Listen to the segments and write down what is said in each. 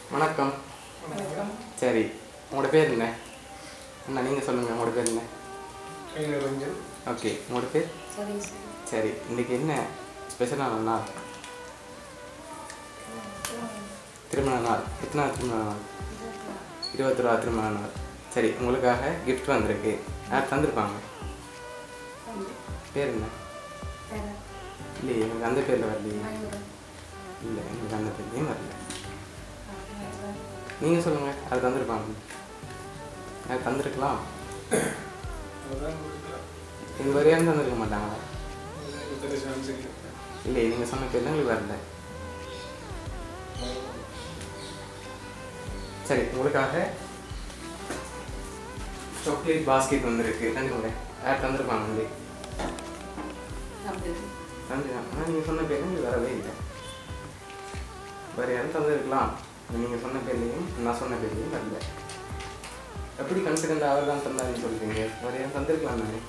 வணக்கம் வணக்கம் சரி உங்களோட பேர் என்ன அண்ணா நீங்கள் சொல்லுங்கள் உங்களோட பேர் என்ன கைநரஞ்சன் ஓகே உங்களோட பேர் சரி சரி சரி இன்றைக்கி என்ன ஸ்பெஷலான நாள் திருமண நாள் எத்தனை திருமண நாள் இருபத்தி ரூபா திருமண நாள் சரி உங்களுக்காக கிஃப்ட் வந்திருக்கு யார் தந்திருப்பாங்க பேர் என்ன இல்லையே எனக்கு அந்த பேரில் வரலையே இல்லை எனக்கு அந்த பேர்லேயும் வரல நீங்கள் சொல்லுங்கள் அது தந்திருப்பாங்க அது தந்திருக்கலாம் அதான் கொடுக்கலாம் எங்கள் வரையாலும் தந்திருக்க மாட்டாங்களா இத்தனை சான்ஸ் இல்லை இல்லை நீங்கள் சொன்ன பேர்லாம் எங்களுக்கு வரல சரி உங்களுக்காக சாக்லேட் பாஸ்கெட் வந்திருக்கு தந்துருங்க யார் தந்திருப்பாங்க வந்து தந்து ஆனால் நீங்கள் சொன்ன பேர் எங்களுக்கு வரவே இல்லை வேறு யாரும் தந்திருக்கலாம் நீங்கள் சொன்ன பேர்லையும் நான் சொன்ன பேர்லையும் வரல எப்படி கன்சிடென்ட் அவர் தான் தந்தாருன்னு சொல்கிறீங்க வேறு யாரும் தந்திருக்கலாம் தானே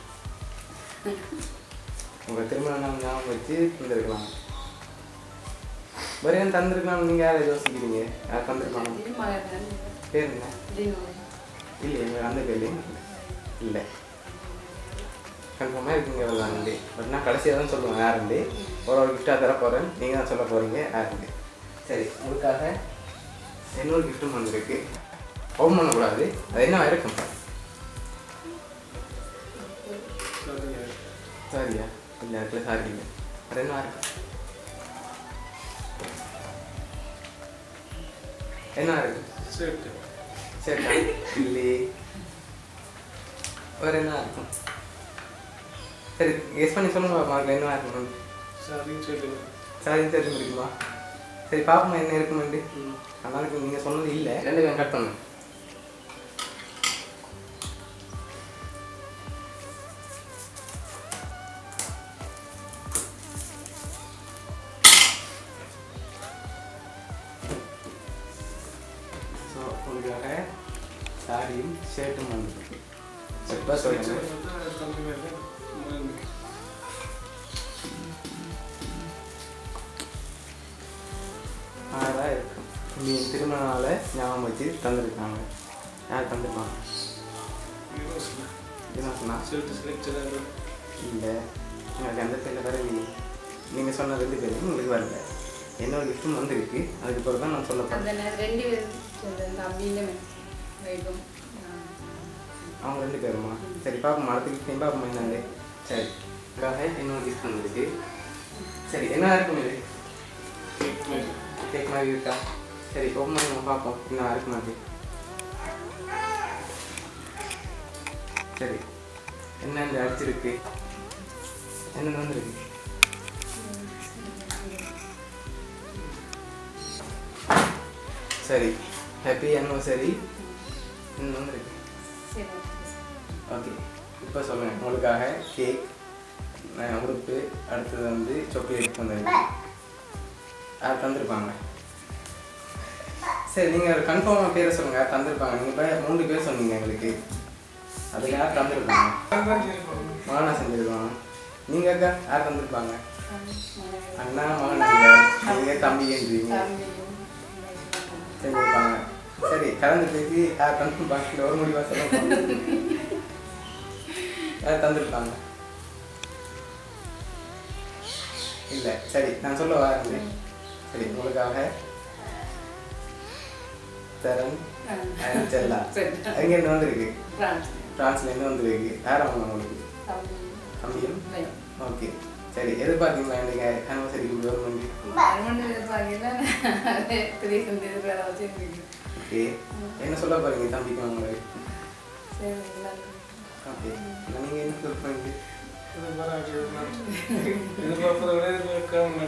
உங்கள் திருமண நாள் ஞாபகம் வச்சு தந்திருக்கலாம் வேறு யாரும் தந்திருக்கலாம் நீங்கள் யாரை யோசிக்கிறீங்க யார் தந்திருப்பாங்க பேர் என்ன இல்லை எங்கள் அந்த பேர்லையும் இல்லை கன்ஃபார்மாக இருக்குங்க அவ்வளோதான்டி பட் நான் கடைசியாக தான் சொல்லுவேன் யாருண்டு ஒரு ஒரு கிஃப்டாக தர போகிறேன் நீங்கள் தான் சொல்ல போகிறீங்க யாருண்டு சரி உங்களுக்காக இன்னொரு கிஃப்ட்டும் வந்திருக்கு ஓப்பன் பண்ணக்கூடாது அது என்ன இருக்கும் சரிங்க சாரியா இல்லை அதுக்குள்ள சாரி இல்லை அது என்ன இருக்கு என்ன இருக்கு சரி சரி இல்லையே வேறு என்ன இருக்கும் சரி கெஸ் பண்ணி சொல்லுங்க மார்க்கில் என்ன இருக்கும் சரி சொல்லுங்க சாரி தெரிஞ்சு முடிக்குமா சரி பாப்போமா என்ன இருக்குமெண்டு அதனால நீங்கள் சொன்னது இல்லை ரெண்டு பேரும் கட் பண்ணு ஸோ உங்களுக்காக சாரியும் ஷர்ட்டும் வந்துருக்கு இப்போ சொல்லுங்க தம்பி மேலே ஆறாக இருக்கும் நீ திருமண நாளை ஞாபகம் வச்சு தந்திருக்காங்க யார் தந்திருப்பாங்க என்ன சொன்னா ஷர்ட் செலக்ட் இல்லை எனக்கு அந்த பேரில் வரலையே நீங்கள் சொன்ன ரெண்டு பேரும் உங்களுக்கு வரல என்னோட கிஃப்ட்டும் வந்திருக்கு அதுக்கு பிறகு தான் நான் சொல்ல போகிறேன் அந்த நேரம் ரெண்டு பேரும் சொல்றேன் தம்பியில வைக்கும் அவங்க ரெண்டு பேருமா சரி பாப்போம் அடுத்த கிஃப்டையும் பாப்போம் என்னது சரி அதுக்காக இன்னொரு கிஃப்ட் வந்திருக்கு சரி என்ன இருக்கும் இது கேக் மாதிரி இருக்கா சரி ஓப்பன் பண்ணி நம்ம பார்ப்போம் என்ன இருக்கும் அது சரி என்ன இந்த அடிச்சிருக்கு என்ன வந்திருக்கு சரி ஹாப்பி அனிவர்சரி என்ன வந்திருக்கு சரி ஓகே இப்போ சொல்லுங்கள் உங்களுக்காக கேக் உடுப்பு அடுத்தது வந்து சாக்லேட் வந்திருக்கு யார் தந்திருப்பாங்க சரி நீங்கள் ஒரு கன்ஃபார்மாக பேரை சொல்லுங்கள் யார் தந்திருப்பாங்க நீங்கள் இப்போ மூணு பேர் சொன்னீங்க எங்களுக்கு அது யார் தந்திருப்பாங்க மகனா செஞ்சுருப்பாங்க நீங்கள் அக்கா யார் தந்திருப்பாங்க அண்ணா மகன் நீங்கள் தம்பின்றீங்க செஞ்சுருப்பாங்க சரி கலந்து பேசி யார் தந்திருப்பாங்க ஒரு முடிவாக சொல்லுங்க யார் தந்திருப்பாங்க இல்லை சரி நான் சொல்ல வரேன் சரி உங்களுக்காக தரன் and செல்லா எங்கேருந்து வந்திருக்கு ஃப்ரான்ஸ்லேருந்து வந்திருக்கு யார் அவங்க உங்களுக்கு தம்பியும் ஓகே சரி எதிர்பார்த்தீங்களா நீங்கள் அனிவர்சரிக்கு கவர்மெண்ட் ஓகே என்ன சொல்ல போறீங்க தம்பிக்கு உங்களுக்கு ஓகே நீங்கள் என்ன சொல்ல போறீங்க எதிர்பார்ப்பதை விட எதிர்பார்க்காம